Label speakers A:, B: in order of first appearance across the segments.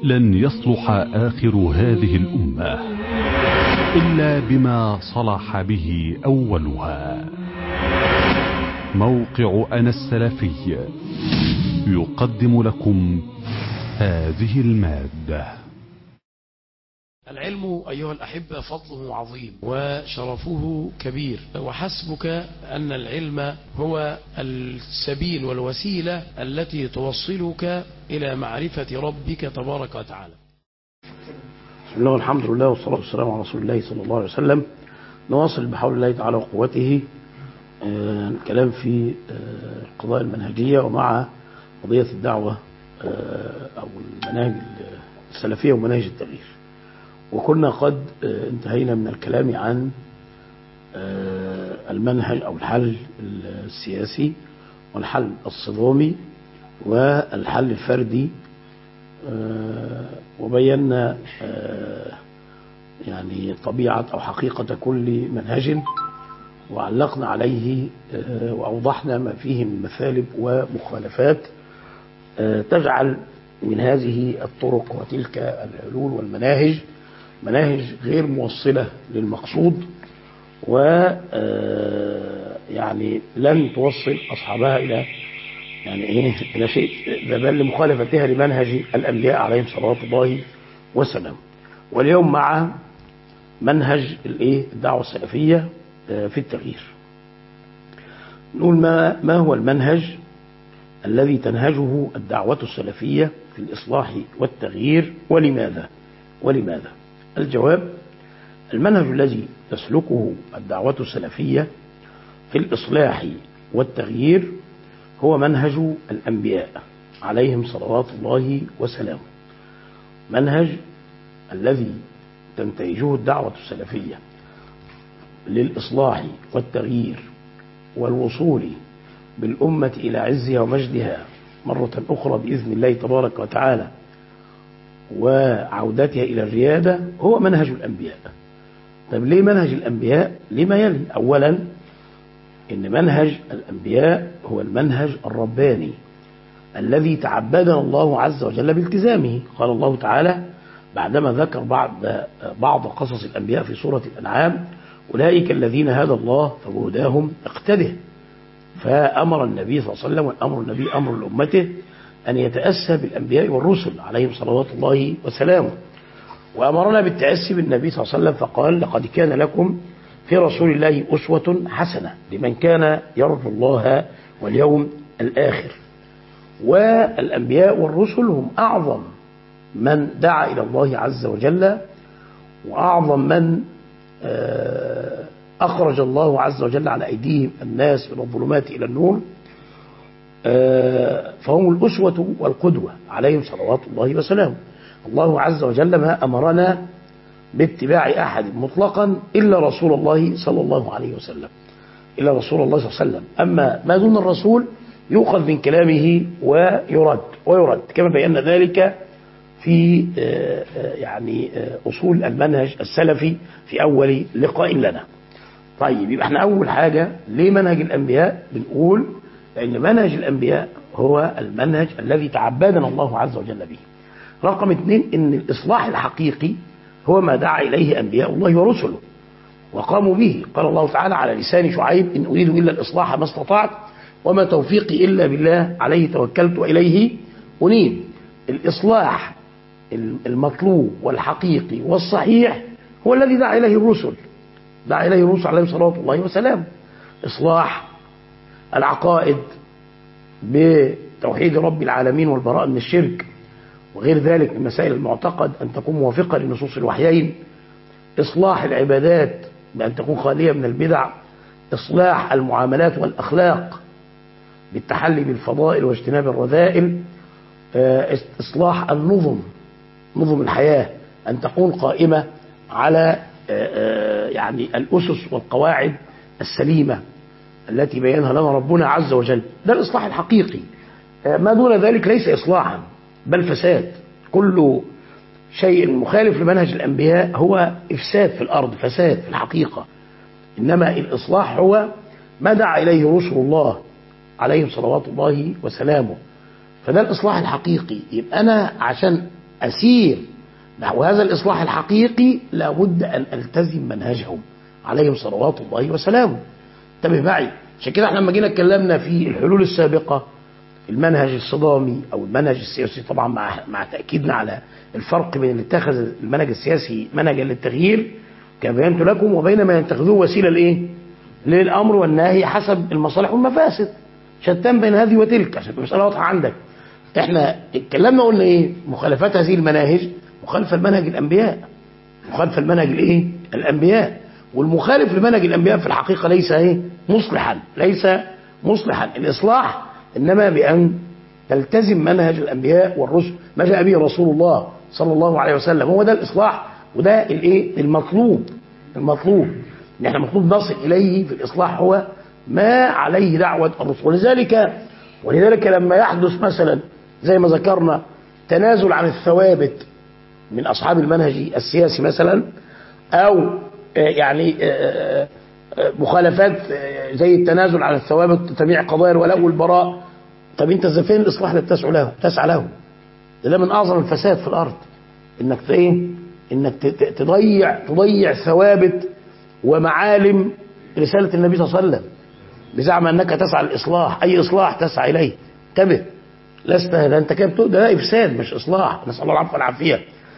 A: لن يصلح آخر هذه الأمة إلا بما صلح به أولها موقع أنا السلفي يقدم لكم هذه المادة
B: العلم أيها الأحبة فضله عظيم وشرفه كبير وحسبك أن العلم هو السبيل والوسيلة التي توصلك إلى معرفة ربك تبارك وتعالى
C: بسم الله والحمد لله والصلاة والسلام على رسول الله صلى الله عليه وسلم نواصل بحول الله تعالى وقوته آه، الكلام في آه، القضايا المنهجية ومع قضية الدعوة آه، أو المناهج السلفية ومناهج التغيير وكنا قد انتهينا من الكلام عن المنهج أو الحل السياسي والحل الصدامي والحل الفردي وبينا يعني طبيعة أو حقيقة كل منهج وعلقنا عليه وأوضحنا ما فيه من مثالب ومخالفات تجعل من هذه الطرق وتلك الحلول والمناهج مناهج غير موصلة للمقصود و يعني لن توصل أصحابها إلى يعني إيه إلى شيء بل لمخالفتها لمنهج الأنبياء عليهم صلوات الله وسلامه واليوم مع منهج الإيه الدعوة السلفية في التغيير نقول ما ما هو المنهج الذي تنهجه الدعوة السلفية في الإصلاح والتغيير ولماذا ولماذا الجواب المنهج الذي تسلكه الدعوة السلفية في الإصلاح والتغيير هو منهج الأنبياء عليهم صلوات الله وسلامه منهج الذي تنتهجه الدعوة السلفية للإصلاح والتغيير والوصول بالأمة إلى عزها ومجدها مرة أخرى بإذن الله تبارك وتعالى وعودتها إلى الريادة هو منهج الأنبياء طيب ليه منهج الأنبياء لما يلي أولا إن منهج الأنبياء هو المنهج الرباني الذي تعبدنا الله عز وجل بالتزامه قال الله تعالى بعدما ذكر بعض بعض قصص الأنبياء في سورة الأنعام أولئك الذين هدى الله فبهداهم اقتده فأمر النبي صلى الله عليه وسلم والأمر النبي أمر لأمته أن يتأسى بالأنبياء والرسل عليهم صلوات الله وسلامه وأمرنا بالتأسي بالنبي صلى الله عليه وسلم فقال لقد كان لكم في رسول الله أسوة حسنة لمن كان يرجو الله واليوم الآخر والأنبياء والرسل هم أعظم من دعا إلى الله عز وجل وأعظم من أخرج الله عز وجل على أيديهم الناس من الظلمات إلى النور فهم الأسوة والقدوة عليهم صلوات الله وسلامه الله عز وجل ما أمرنا باتباع أحد مطلقا إلا رسول الله صلى الله عليه وسلم إلا رسول الله صلى الله عليه وسلم أما ما دون الرسول يؤخذ من كلامه ويرد ويرد كما بينا ذلك في يعني أصول المنهج السلفي في أول لقاء لنا طيب يبقى احنا أول حاجة ليه منهج الأنبياء بنقول لأن منهج الأنبياء هو المنهج الذي تعبدنا الله عز وجل به رقم اثنين ان الإصلاح الحقيقي هو ما دعا إليه أنبياء الله ورسله وقاموا به قال الله تعالى على لسان شعيب إن أريد إلا الإصلاح ما استطعت وما توفيقي إلا بالله عليه توكلت وإليه أنيب الإصلاح المطلوب والحقيقي والصحيح هو الذي دعا إليه الرسل دعا إليه الرسل عليهم صلوات الله وسلام إصلاح العقائد بتوحيد رب العالمين والبراءة من الشرك وغير ذلك من مسائل المعتقد أن تكون موافقة لنصوص الوحيين إصلاح العبادات بأن تكون خالية من البدع إصلاح المعاملات والأخلاق بالتحلي بالفضائل واجتناب الرذائل إصلاح النظم نظم الحياة أن تكون قائمة على يعني الأسس والقواعد السليمة التي بينها لنا ربنا عز وجل ده الإصلاح الحقيقي ما دون ذلك ليس إصلاحا بل فساد كل شيء مخالف لمنهج الأنبياء هو إفساد في الأرض فساد في الحقيقة إنما الإصلاح هو ما دعا إليه رسل الله عليهم صلوات الله وسلامه فده الإصلاح الحقيقي يبقى أنا عشان أسير نحو هذا الإصلاح الحقيقي لابد أن ألتزم منهجهم عليهم صلوات الله وسلامه انتبه معي عشان كده احنا لما جينا اتكلمنا في الحلول السابقة المنهج الصدامي أو المنهج السياسي طبعا مع مع تأكيدنا على الفرق بين اللي اتخذ المنهج السياسي منهجا للتغيير كما بينت لكم وبين ما يتخذوه وسيلة لإيه؟ للأمر والنهي حسب المصالح والمفاسد شتان بين هذه وتلك عشان المسألة واضحة عندك احنا اتكلمنا قلنا ايه مخالفات هذه المناهج مخالفة المنهج الأنبياء مخالفة المنهج الايه الأنبياء والمخالف لمنهج الأنبياء في الحقيقة ليس ايه مصلحا ليس مصلحا الإصلاح إنما بأن تلتزم منهج الأنبياء والرسل ما جاء به رسول الله صلى الله عليه وسلم هو ده الإصلاح وده الايه المطلوب المطلوب ان احنا المفروض نصل اليه في الاصلاح هو ما عليه دعوه الرسل ولذلك ولذلك لما يحدث مثلا زي ما ذكرنا تنازل عن الثوابت من اصحاب المنهج السياسي مثلا او يعني مخالفات زي التنازل عن الثوابت تبيع قضايا الولاء والبراء طب انت ازاي فين الاصلاح اللي بتسعى له تسعى له ده من اعظم الفساد في الارض انك ايه انك تضيع تضيع ثوابت ومعالم رسالة النبي صلى الله عليه وسلم بزعم أنك تسعى الإصلاح أي إصلاح تسعى إليه انتبه لست ده أنت كده ده, ده إفساد مش إصلاح نسأل الله العفو والعافية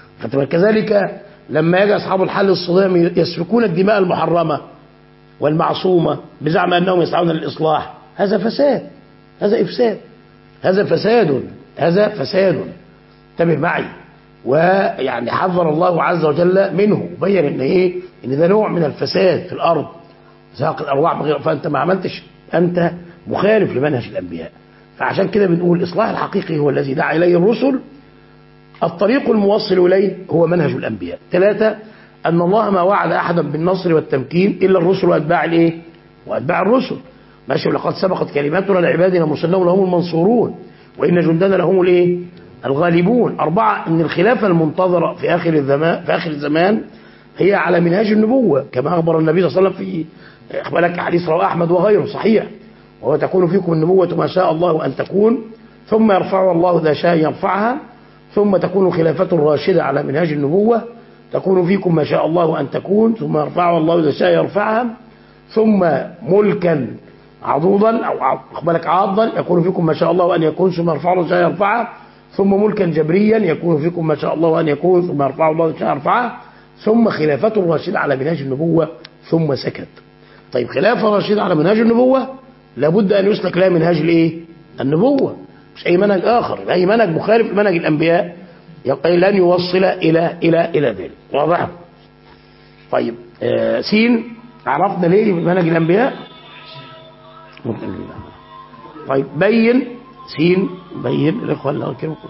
C: كذلك لما يجي أصحاب الحل الصدام يسفكون الدماء المحرمة والمعصومة بزعم أنهم يسعون للإصلاح هذا فساد هذا إفساد هذا فساد هذا فساد انتبه معي ويعني حذر الله عز وجل منه بين ان ايه ان ده نوع من الفساد في الارض زهق الارواح بغير فانت ما عملتش انت مخالف لمنهج الانبياء فعشان كده بنقول الاصلاح الحقيقي هو الذي دعا اليه الرسل الطريق الموصل اليه هو منهج الانبياء ثلاثه ان الله ما وعد احدا بالنصر والتمكين الا الرسل واتباع الايه واتباع الرسل ماشي ولقد سبقت كلماتنا لعبادنا المرسلين لهم المنصورون وان جندنا لهم الايه الغالبون أربعة أن الخلافة المنتظرة في آخر الزمان في آخر الزمان هي على منهاج النبوة كما أخبر النبي صلى الله عليه وسلم في أخبرك حديث رواه أحمد وغيره صحيح وهو تكون فيكم النبوة ما شاء الله أن تكون ثم يرفعها الله ذا شاء يرفعها ثم تكون خلافة راشدة على منهاج النبوة تكون فيكم ما شاء الله أن تكون ثم يرفعها الله ذا شاء يرفعها ثم ملكا عضوضا أو أخبرك عاضا يكون فيكم ما شاء الله أن يكون ثم يرفعه الله شاء يرفعها ثم ملكا جبريا يكون فيكم ما شاء الله أن يكون ثم يرفعه الله شاء يرفعه ثم خلافة راشدة على منهاج النبوة ثم سكت طيب خلافة راشدة على منهاج النبوة لابد أن يسلك لها منهاج الإيه؟ النبوة مش أي منهج آخر أي منهج مخالف لمنهج الأنبياء يبقى لن يوصل إلى إلى إلى ذلك واضح؟ طيب آه سين عرفنا ليه منهج الأنبياء؟ طيب بين سين بين الإخوة الله يكرمكم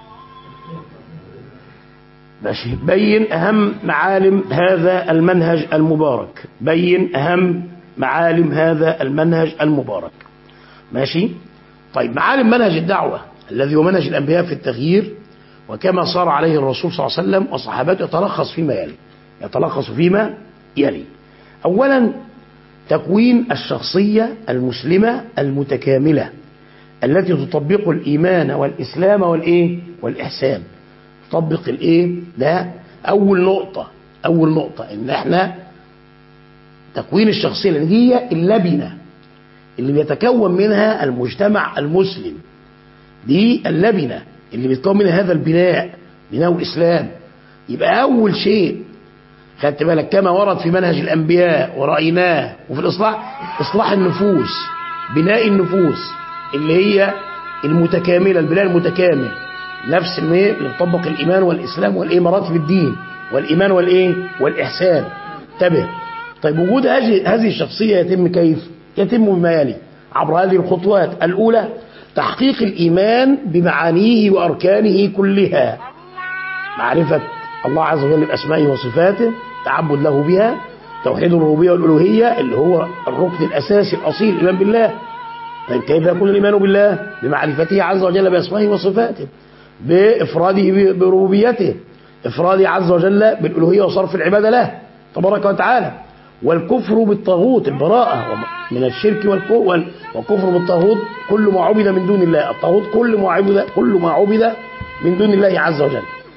C: ماشي بين أهم معالم هذا المنهج المبارك بين أهم معالم هذا المنهج المبارك ماشي طيب معالم منهج الدعوة الذي هو منهج الأنبياء في التغيير وكما صار عليه الرسول صلى الله عليه وسلم وصحابته يتلخص فيما يلي يتلخص فيما يلي أولا تكوين الشخصية المسلمة المتكاملة التي تطبق الإيمان والإسلام والإيه والإحسان تطبق الإيه ده أول نقطة أول نقطة إن إحنا تكوين الشخصية اللي هي اللبنة اللي بيتكون منها المجتمع المسلم دي اللبنة اللي بيتكون منها هذا البناء بناء الإسلام يبقى أول شيء خدت بالك كما ورد في منهج الأنبياء ورأيناه وفي الإصلاح إصلاح النفوس بناء النفوس اللي هي المتكاملة البناء المتكامل نفس اللي يطبق الإيمان والإسلام والإيه مراتب الدين والإيمان والإيه والإحسان انتبه طيب وجود هذه هذه الشخصية يتم كيف يتم بما يلي عبر هذه الخطوات الأولى تحقيق الإيمان بمعانيه وأركانه كلها معرفة الله عز وجل بأسمائه وصفاته تعبد له بها توحيد الربوبية والألوهية اللي هو الركن الأساسي الأصيل الإيمان بالله طيب كيف يكون الإيمان بالله بمعرفته عز وجل بأسمائه وصفاته بإفراده بربوبيته إفراده عز وجل بالألوهية وصرف العبادة له تبارك وتعالى والكفر بالطاغوت البراءة من الشرك والكفر بالطاغوت كل ما عبد من دون الله الطاغوت كل ما عبد كل ما عبد من دون الله عز وجل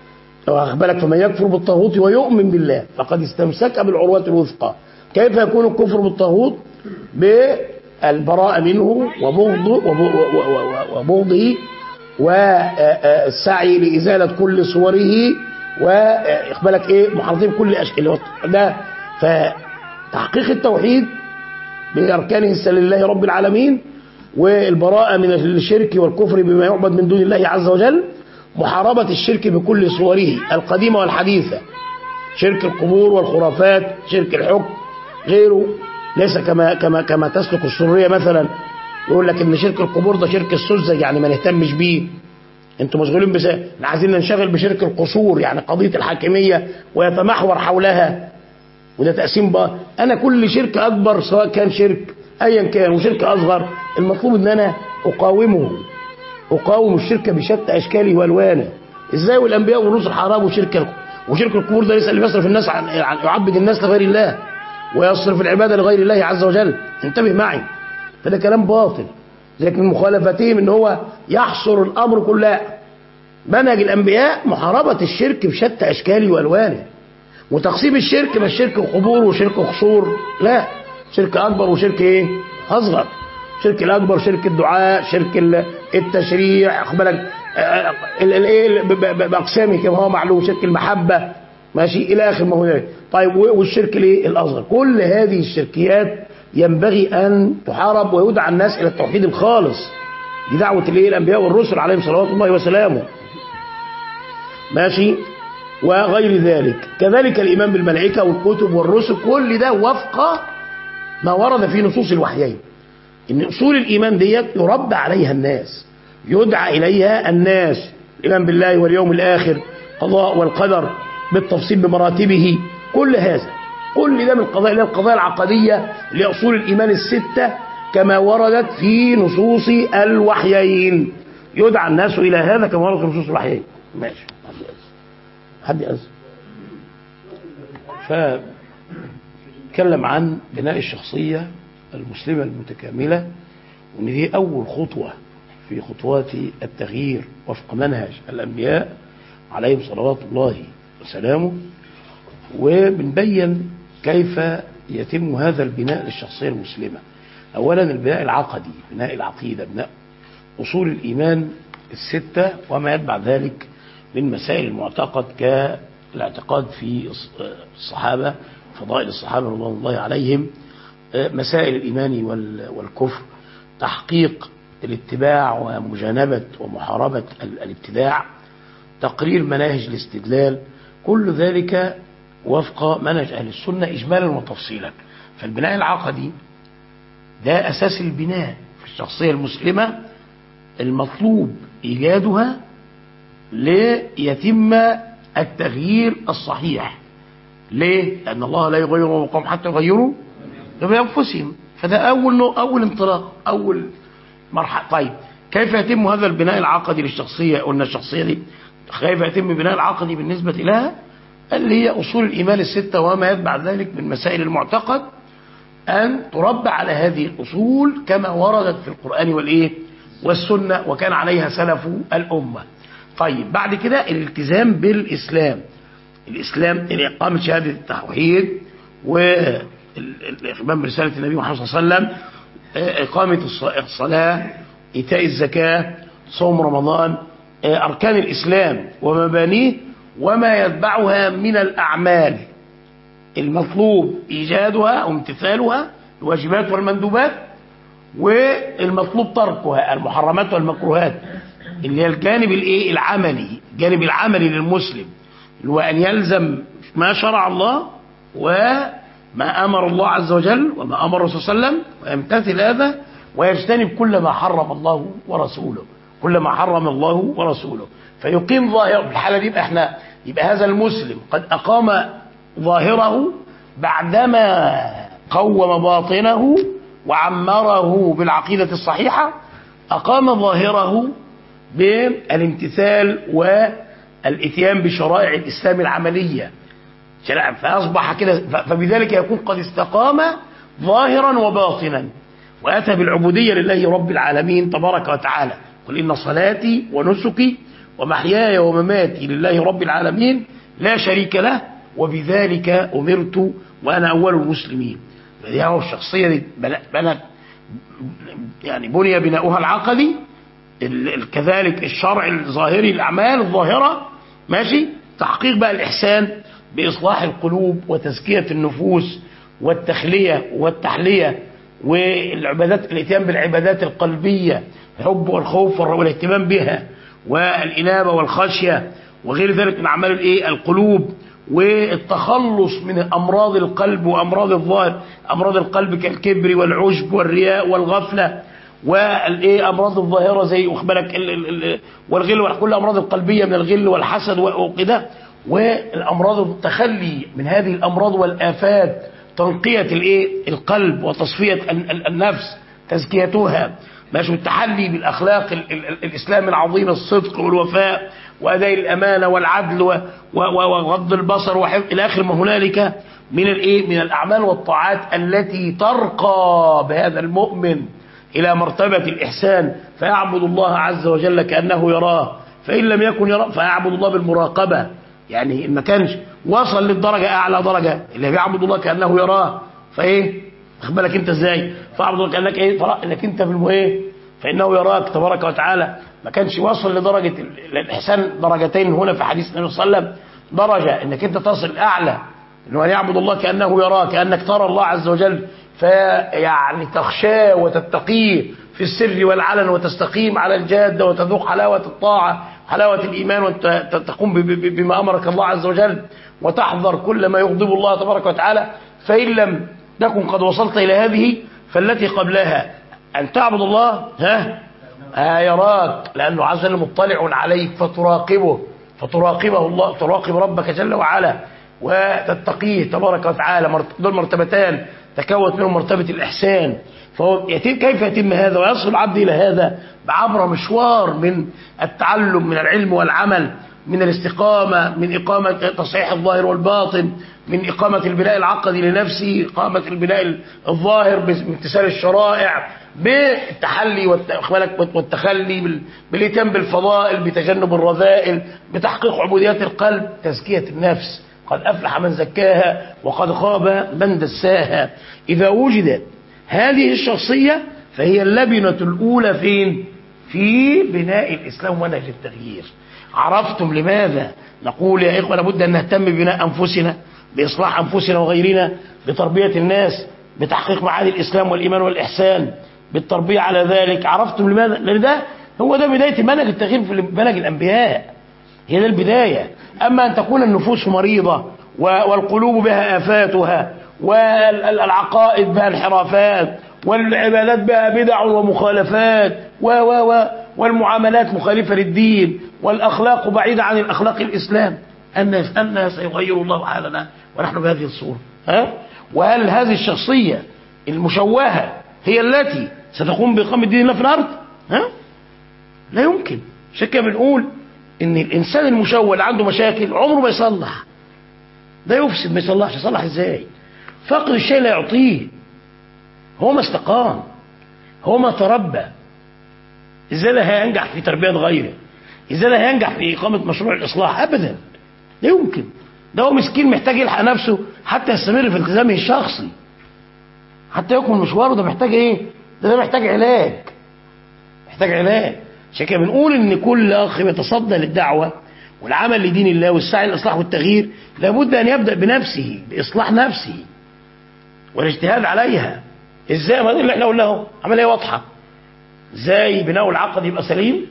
C: واخد بالك فمن يكفر بالطاغوت ويؤمن بالله فقد استمسك بالعروة الوثقى كيف يكون الكفر بالطاغوت بالبراءة منه وبغضه وبغضه والسعي لإزالة كل صوره وإقبالك إيه محافظين كل أشكال ده فتحقيق التوحيد بأركانه السل لله رب العالمين والبراءة من الشرك والكفر بما يعبد من دون الله عز وجل محاربة الشرك بكل صوره القديمة والحديثة شرك القبور والخرافات شرك الحكم غيره ليس كما كما كما تسلك السرية مثلا يقول لك ان شرك القبور ده شرك السذج يعني ما نهتمش بيه انتوا مشغولين بس احنا عايزين ننشغل بشرك القصور يعني قضيه الحاكميه ويتمحور حولها وده تقسيم بقى انا كل شرك اكبر سواء كان شرك ايا كان وشرك اصغر المطلوب ان انا اقاومه اقاوم الشرك بشتى اشكاله والوانه ازاي والانبياء والرسل حاربوا شرك وشرك القبور ده ليس اللي بيصرف الناس عن يعبد الناس لغير الله ويصرف العباده لغير الله عز وجل انتبه معي فده كلام باطل لكن من مخالفتهم ان هو يحصر الامر كله منهج الانبياء محاربه الشرك بشتى اشكاله والوانه وتقسيم الشرك مش شرك قبور وشرك قصور لا شرك اكبر وشرك ايه اصغر شرك الاكبر شرك الدعاء شرك التشريع اخبارك الايه باقسامه كما هو معلوم شرك المحبه ماشي الى اخر ما هو ذلك طيب والشرك الايه الاصغر كل هذه الشركيات ينبغي ان تحارب ويدعى الناس الى التوحيد الخالص دي دعوه الايه الانبياء والرسل عليهم صلوات الله وسلامه ماشي وغير ذلك كذلك الايمان بالملائكه والكتب والرسل كل ده وفق ما ورد في نصوص الوحيين ان اصول الايمان ديت يربى عليها الناس يدعى اليها الناس الايمان بالله واليوم الاخر قضاء والقدر بالتفصيل بمراتبه كل هذا كل ده من القضايا اللي هي القضايا العقديه لاصول الايمان السته كما وردت في نصوص الوحيين يدعى الناس الى هذا كما ورد في نصوص الوحيين ماشي حد يأذن فتكلم عن بناء الشخصية المسلمة المتكاملة وان دي أول خطوة في خطوات التغيير وفق منهج الأنبياء عليهم صلوات الله وسلامه وبنبين كيف يتم هذا البناء للشخصية المسلمة أولا البناء العقدي بناء العقيدة بناء أصول الإيمان الستة وما يتبع ذلك من مسائل المعتقد كالاعتقاد في الصحابة فضائل الصحابة رضوان الله عليهم مسائل الإيمان والكفر تحقيق الاتباع ومجانبة ومحاربة الابتداع تقرير مناهج الاستدلال كل ذلك وفق منهج أهل السنة إجمالا وتفصيلا فالبناء العقدي ده أساس البناء في الشخصية المسلمة المطلوب إيجادها ليتم التغيير الصحيح ليه؟ لأن الله لا يغير ما قوم حتى يغيروا بأنفسهم فده أول نوع أول انطلاق أول مرحلة طيب كيف يتم هذا البناء العقدي للشخصية قلنا الشخصية دي كيف يتم البناء العقدي بالنسبة لها اللي هي أصول الإيمان الستة وما يتبع ذلك من مسائل المعتقد أن تربى على هذه الأصول كما وردت في القرآن والإيه والسنة وكان عليها سلف الأمة طيب بعد كده الالتزام بالإسلام الإسلام إقامة شهادة التوحيد والإخبار برسالة النبي محمد صلى الله عليه وسلم إقامة الصلاة إيتاء الزكاة صوم رمضان أركان الإسلام ومبانيه وما يتبعها من الأعمال المطلوب إيجادها وامتثالها الواجبات والمندوبات والمطلوب تركها المحرمات والمكروهات اللي هي الجانب الايه العملي الجانب العملي للمسلم اللي هو ان يلزم ما شرع الله وما امر الله عز وجل وما امر الرسول صلى الله عليه وسلم ويمتثل هذا ويجتنب كل ما حرم الله ورسوله كل ما حرم الله ورسوله فيقيم ظاهره في الحاله دي يبقى احنا يبقى هذا المسلم قد اقام ظاهره بعدما قوم باطنه وعمره بالعقيده الصحيحه اقام ظاهره بالامتثال والاتيان بشرائع الاسلام العمليه فاصبح كده فبذلك يكون قد استقام ظاهرا وباطنا واتى بالعبوديه لله رب العالمين تبارك وتعالى قل ان صلاتي ونسكي ومحياي ومماتي لله رب العالمين لا شريك له وبذلك أمرت وأنا أول المسلمين فدي هو الشخصية دي بنت يعني بني بناؤها العقدي ال- ال- كذلك الشرع الظاهري الأعمال الظاهرة ماشي تحقيق بقى الإحسان بإصلاح القلوب وتزكية النفوس والتخلية والتحلية والعبادات الاتيان بالعبادات القلبية الحب والخوف والاهتمام بها والإنابة والخشية وغير ذلك من أعمال الإيه القلوب والتخلص من أمراض القلب وأمراض الظاهر أمراض القلب كالكبر والعجب والرياء والغفلة والايه امراض الظاهره زي واخد بالك ال- ال- ال- والغل وكل الامراض القلبيه من الغل والحسد وكده والامراض التخلي من هذه الامراض والافات تنقيه الايه القلب وتصفيه ال- ال- النفس تزكيتها ماشي والتحلي بالاخلاق ال- ال- ال- الاسلام العظيم الصدق والوفاء واداء الامانه والعدل و- و- و- وغض البصر وحفظ الى اخر ما هنالك من الايه من الاعمال والطاعات التي ترقى بهذا المؤمن إلى مرتبة الإحسان فيعبد الله عز وجل كأنه يراه فإن لم يكن يراه فيعبد الله بالمراقبة يعني إن ما كانش وصل للدرجة أعلى درجة اللي بيعبد الله كأنه يراه فإيه واخد بالك أنت إزاي فاعبد الله كأنك إيه فرا إنك أنت في المهم فإنه يراك تبارك وتعالى ما كانش وصل لدرجة ال- الإحسان درجتين هنا في حديث النبي صلى الله عليه وسلم درجة إنك أنت تصل أعلى إنه أن يعبد الله كأنه يراه كأنك ترى الله عز وجل فيعني تخشاه وتتقيه في السر والعلن وتستقيم على الجادة وتذوق حلاوة الطاعة حلاوة الإيمان وتقوم ب- ب- بما أمرك الله عز وجل وتحذر كل ما يغضب الله تبارك وتعالى فإن لم تكن قد وصلت إلى هذه فالتي قبلها أن تعبد الله ها آه يراك لأنه عز وجل مطلع عليك فتراقبه فتراقبه الله تراقب ربك جل وعلا وتتقيه تبارك وتعالى مرت- دول مرتبتان تكون منهم مرتبة الإحسان فهو يتم كيف يتم هذا ويصل العبد إلى هذا بعبر مشوار من التعلم من العلم والعمل من الاستقامة من إقامة تصحيح الظاهر والباطن من إقامة البناء العقدي لنفسه إقامة البناء الظاهر بامتثال الشرائع بالتحلي والت- بالك والتخلي بال- بالإتيان بالفضائل بتجنب الرذائل بتحقيق عبوديات القلب تزكية النفس قد أفلح من زكاها وقد خاب من دساها إذا وجدت هذه الشخصية فهي اللبنة الأولى فين؟ في بناء الإسلام ومنهج التغيير عرفتم لماذا نقول يا إخوة لابد أن نهتم ببناء أنفسنا بإصلاح أنفسنا وغيرنا بتربية الناس بتحقيق معاني الإسلام والإيمان والإحسان بالتربية على ذلك عرفتم لماذا لأن ده هو ده بداية منهج التغيير في منهج الأنبياء هي ده البداية أما أن تكون النفوس مريضة و- والقلوب بها آفاتها والعقائد بها انحرافات والعبادات بها بدع ومخالفات و و و والمعاملات مخالفة للدين والأخلاق بعيدة عن الأخلاق الإسلام أن أن سيغير الله حالنا ونحن بهذه الصورة ها؟ وهل هذه الشخصية المشوهة هي التي ستقوم بإقامة دين الله في الأرض ها؟ لا يمكن عشان كده بنقول ان الانسان المشوه اللي عنده مشاكل عمره ما يصلح ده يفسد ما يصلحش يصلح ازاي فقد الشيء لا يعطيه هو ما استقام هو ما تربى ازاي لا هينجح في تربيه غيره ازاي لا هينجح في اقامه مشروع الاصلاح ابدا لا يمكن ده هو مسكين محتاج يلحق نفسه حتى يستمر في التزامه الشخصي حتى يكمل مشواره ده محتاج ايه ده, ده محتاج علاج محتاج علاج عشان كده بنقول ان كل اخ بيتصدى للدعوه والعمل لدين الله والسعي للاصلاح والتغيير لابد ان يبدا بنفسه باصلاح نفسه والاجتهاد عليها ازاي ما ده اللي احنا قلناه عمليه واضحه ازاي بناء العقد يبقى سليم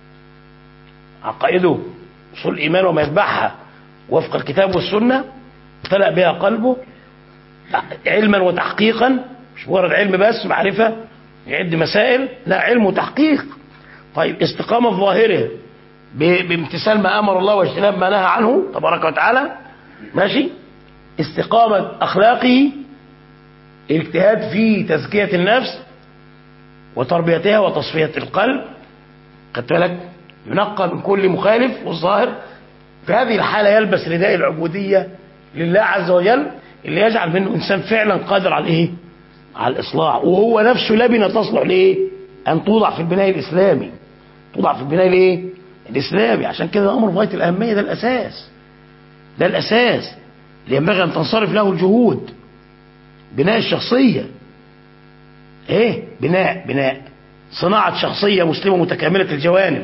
C: عقائده اصول الايمان وما يتبعها وفق الكتاب والسنه امتلأ بها قلبه علما وتحقيقا مش مجرد علم بس معرفه يعد مسائل لا علم وتحقيق طيب استقامة ظاهره ب- بامتثال ما أمر الله واجتناب ما نهى عنه تبارك وتعالى ماشي استقامة أخلاقه الاجتهاد في تزكية النفس وتربيتها وتصفية القلب خدت بالك ينقى من كل مخالف والظاهر في هذه الحالة يلبس رداء العبودية لله عز وجل اللي يجعل منه إنسان فعلا قادر على إيه؟ على الإصلاح وهو نفسه لبنة تصلح لإيه؟ أن توضع في البناء الإسلامي توضع في البناء الإيه؟ الإسلامي عشان كده أمر غاية الأهمية ده الأساس ده الأساس اللي ينبغي أن تنصرف له الجهود بناء الشخصية إيه بناء بناء صناعة شخصية مسلمة متكاملة الجوانب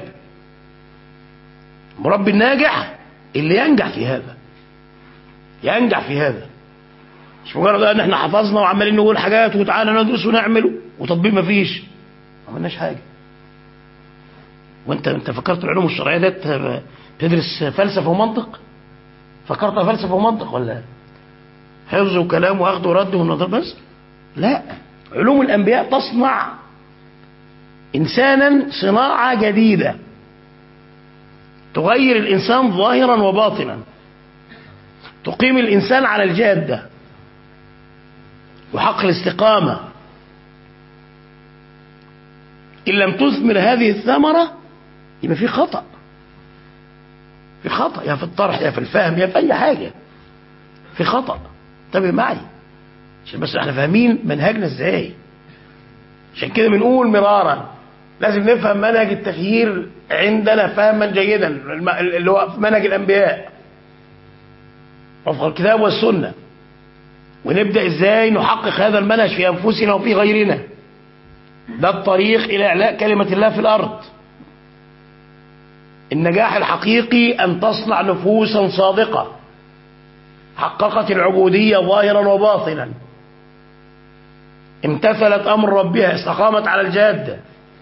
C: مربي الناجح اللي ينجح في هذا ينجح في هذا مش مجرد ان احنا حفظنا وعمالين نقول حاجات وتعالى ندرس ونعمل وتطبيق مفيش ما عملناش حاجه وانت انت فكرت العلوم الشرعيه ديت تدرس فلسفه ومنطق فكرت فلسفه ومنطق ولا حفظ وكلام واخذ ورد ونظر بس لا علوم الانبياء تصنع انسانا صناعه جديده تغير الانسان ظاهرا وباطنا تقيم الانسان على الجاده وحق الاستقامه ان لم تثمر هذه الثمره يبقى في خطا في خطا يا في الطرح يا في الفهم يا في اي حاجه في خطا انتبه معي عشان بس احنا فاهمين منهجنا ازاي عشان كده بنقول مرارا لازم نفهم منهج التغيير عندنا فهما جيدا اللي هو منهج الانبياء وفق الكتاب والسنه ونبدا ازاي نحقق هذا المنهج في انفسنا وفي غيرنا ده الطريق الى اعلاء كلمه الله في الارض النجاح الحقيقي ان تصنع نفوسا صادقه حققت العبوديه ظاهرا وباطنا امتثلت امر ربها استقامت على الجاده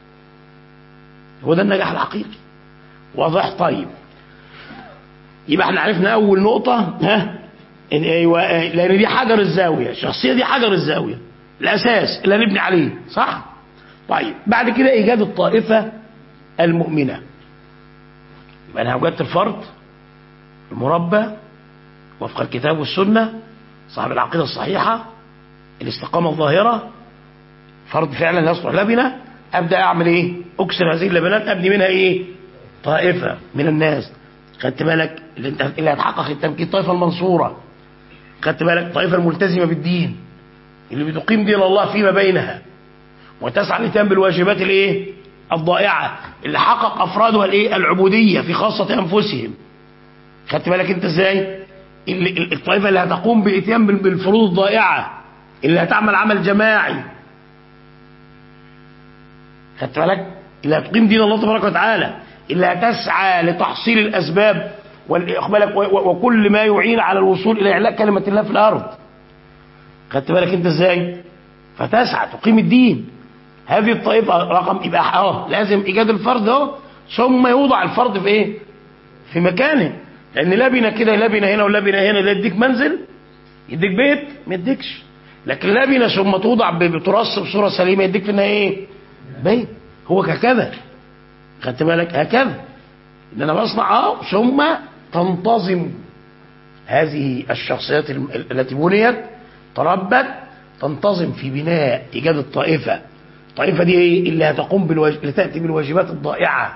C: هو ده النجاح الحقيقي واضح طيب يبقى احنا عرفنا اول نقطه ها ايوه لان دي حجر الزاويه الشخصيه دي حجر الزاويه الاساس اللي هنبني عليه صح طيب بعد كده ايجاد الطائفه المؤمنه يبقى انا وجدت الفرد المربى وفق الكتاب والسنه صاحب العقيده الصحيحه الاستقامه الظاهره فرد فعلا يصلح لبنه ابدا اعمل ايه اكسر هذه اللبنات ابني منها ايه طائفه من الناس خدت بالك اللي, انت اللي هتحقق التمكين الطائفه المنصوره خدت بالك الطائفه الملتزمه بالدين اللي بتقيم دين الله فيما بينها وتسعى لتام بالواجبات الايه الضائعه اللي حقق افرادها الايه العبوديه في خاصه انفسهم خدت بالك انت ازاي اللي الطائفه اللي هتقوم باتيان بالفروض الضائعه اللي هتعمل عمل جماعي خدت بالك اللي هتقيم دين الله تبارك وتعالى اللي هتسعى لتحصيل الاسباب والاقبال وكل ما يعين على الوصول الى اعلاء كلمه الله في الارض خدت بالك انت ازاي فتسعى تقيم الدين هذه الطائفه رقم يبقى اه لازم ايجاد الفرد اهو ثم يوضع الفرد في ايه في مكانه لان لبنه كده لبنه هنا ولبنه هنا لا يديك منزل يديك بيت ما يديكش لكن لبنه ثم توضع بترص بصوره سليمه يديك في النهايه ايه بيت هو هكذا خدت بالك هكذا ان انا بصنع اه ثم تنتظم هذه الشخصيات التي بنيت تربت تنتظم في بناء ايجاد الطائفه الطائفه دي ايه اللي هتقوم بالواج... اللي تاتي بالواجبات الضائعه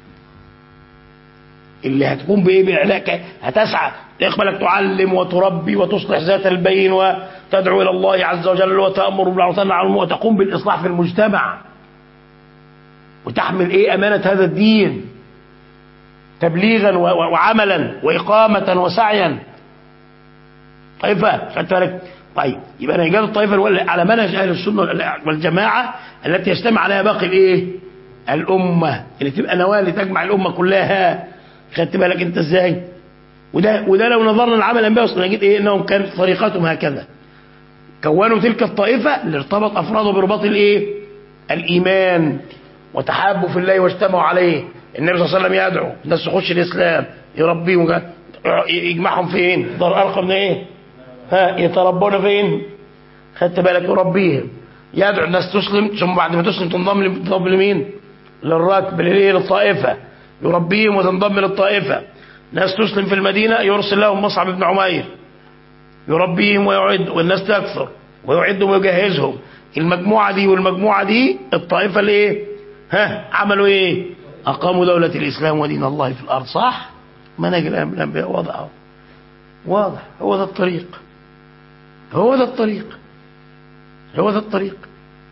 C: اللي هتقوم بايه باعلاء هتسعى يقبلك تعلم وتربي وتصلح ذات البين وتدعو الى الله عز وجل وتامر بالمعروف وتنهى عن المنكر وتقوم بالاصلاح في المجتمع وتحمل ايه امانه هذا الدين تبليغا وعملا واقامه وسعيا طائفه خدت بالك طيب يبقى انا ايجاد الطائفه على منهج اهل السنه والجماعه التي يجتمع عليها باقي الايه الامه اللي تبقى نواه لتجمع الامه كلها خدت بالك انت ازاي وده وده لو نظرنا لعمل الانبياء اصلا نجد ايه انهم كانت طريقتهم هكذا كونوا تلك الطائفه اللي ارتبط افراده برباط الايه الايمان وتحابوا في الله واجتمعوا عليه النبي صلى الله عليه وسلم يدعو الناس تخش الاسلام يربيهم يجمعهم فين دار ارقم ايه ها يتربون فين خدت بالك يربيهم يدعو الناس تسلم ثم بعد ما تسلم تنضم تنضم لمين للركب للايه للطائفه يربيهم وتنضم للطائفه ناس تسلم في المدينه يرسل لهم مصعب بن عمير يربيهم ويعد والناس تكثر ويعدهم ويجهزهم المجموعه دي والمجموعه دي الطائفه الايه ها عملوا ايه اقاموا دوله الاسلام ودين الله في الارض صح منهج الانبياء وضعه واضح هو ده الطريق هو ده الطريق هو ده الطريق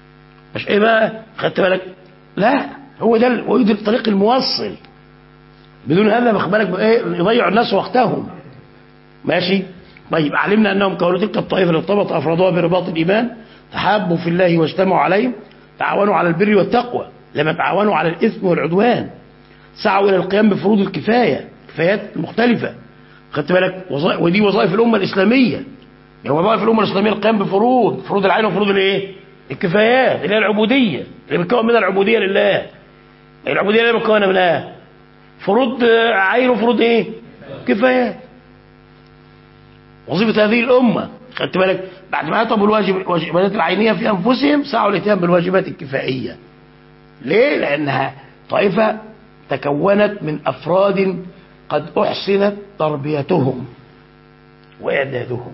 C: مش ايه بقى خدت بالك لا هو ده هو ده الطريق الموصل بدون هذا واخد بالك ايه يضيع الناس وقتهم ماشي طيب علمنا انهم كانوا تلك الطائفه اللي ارتبط افرادها برباط الايمان تحابوا في الله واجتمعوا عليه تعاونوا على البر والتقوى لما تعاونوا على الاثم والعدوان سعوا الى القيام بفروض الكفايه كفايات مختلفه خدت بالك وظائف ودي وظائف الامه الاسلاميه يعني وظائف الامه الاسلاميه القيام بفروض فروض العين وفروض الايه الكفايات اللي هي العبوديه اللي بتكون منها العبوديه لله العبوديه اللي مكونه منها فروض آه، عين وفروض ايه كفايات وظيفه هذه الامه خدت بالك بعد ما يطلبوا الواجب الواجبات العينيه في انفسهم سعوا الاتيان بالواجبات الكفائيه ليه لانها طائفه تكونت من افراد قد احسنت تربيتهم واعدادهم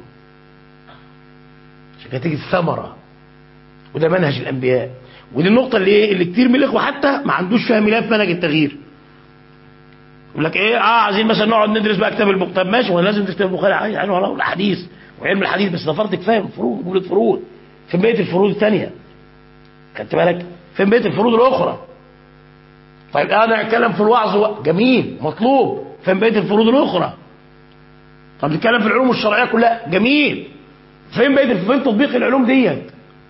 C: عشان كده تيجي الثمره وده منهج الانبياء ودي النقطه اللي ايه اللي كتير من الاخوه حتى ما عندوش فهم لا في منهج التغيير يقول لك ايه اه عايزين مثلا نقعد ندرس بقى كتاب البخاري طب ماشي هو لازم تكتب البخاري يعني ولا الحديث وعلم الحديث بس ده فرض كفايه فروض بقول فروض فين بقيه الفروض الثانيه خدت بالك فين بقيه الفروض الاخرى طيب انا اتكلم في الوعظ و- جميل مطلوب فين بقيه الفروض الاخرى طب نتكلم في العلوم الشرعيه كلها جميل فين بقيه فين تطبيق العلوم ديت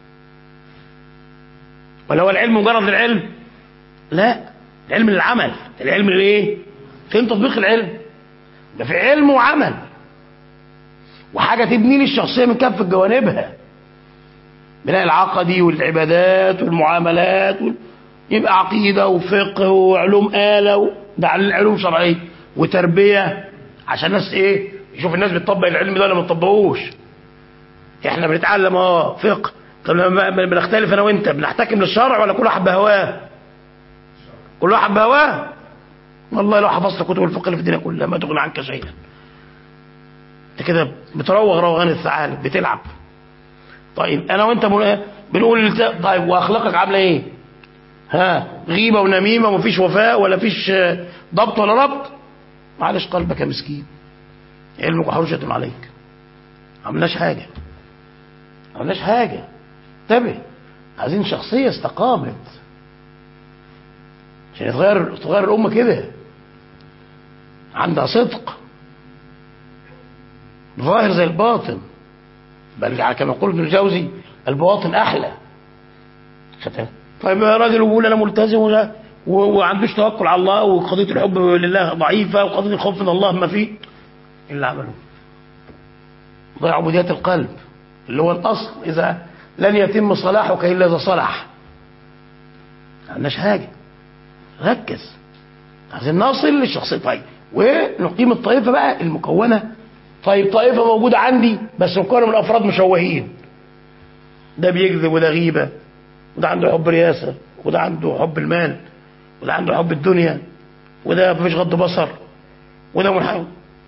C: ولا هو العلم مجرد العلم لا العلم للعمل العلم للايه فين تطبيق العلم ده في علم وعمل وحاجه تبني لي الشخصيه من كافه جوانبها بناء العقدي والعبادات والمعاملات وال... يبقى عقيده وفقه وعلوم آلة و... ده على العلوم شرعيه وتربيه عشان الناس ايه يشوف الناس بتطبق العلم ده ولا ما بتطبقوش احنا بنتعلم اه فقه طب لما بنختلف انا وانت بنحتكم للشرع ولا كل واحد بهواه كل واحد بهواه والله لو حفظت كتب الفقه اللي في الدنيا كلها ما تغني عنك شيئا انت كده بتروغ روغان الثعالب بتلعب طيب انا وانت بن- بنقول للت- طيب واخلاقك عامله ايه ها غيبه ونميمه ومفيش وفاء ولا فيش آه، ضبط ولا ربط معلش قلبك يا مسكين علمك وحرجة عليك ما عملناش حاجه ما عملناش حاجه انتبه عايزين شخصيه استقامت عشان يتغير تغير الامه كده عندها صدق ظاهر زي الباطن بل كما يقول ابن الجوزي البواطن احلى خدت طيب يا راجل ويقول انا ملتزم ولا و- وعندوش توكل على الله وقضيه الحب لله ضعيفه وقضيه الخوف من الله ما فيه إيه اللي عمله ضيع عبوديات القلب اللي هو الاصل اذا لن يتم صلاحك الا اذا صلح ما عندناش حاجه ركز عايزين نصل للشخصيه طيب ونقيم الطائفه بقى المكونه طيب طائفه موجوده عندي بس مكونه من افراد مشوهين ده بيكذب وده غيبه وده عنده حب رياسه وده عنده حب المال وده عنده حب الدنيا وده مفيش غض بصر وده منحاول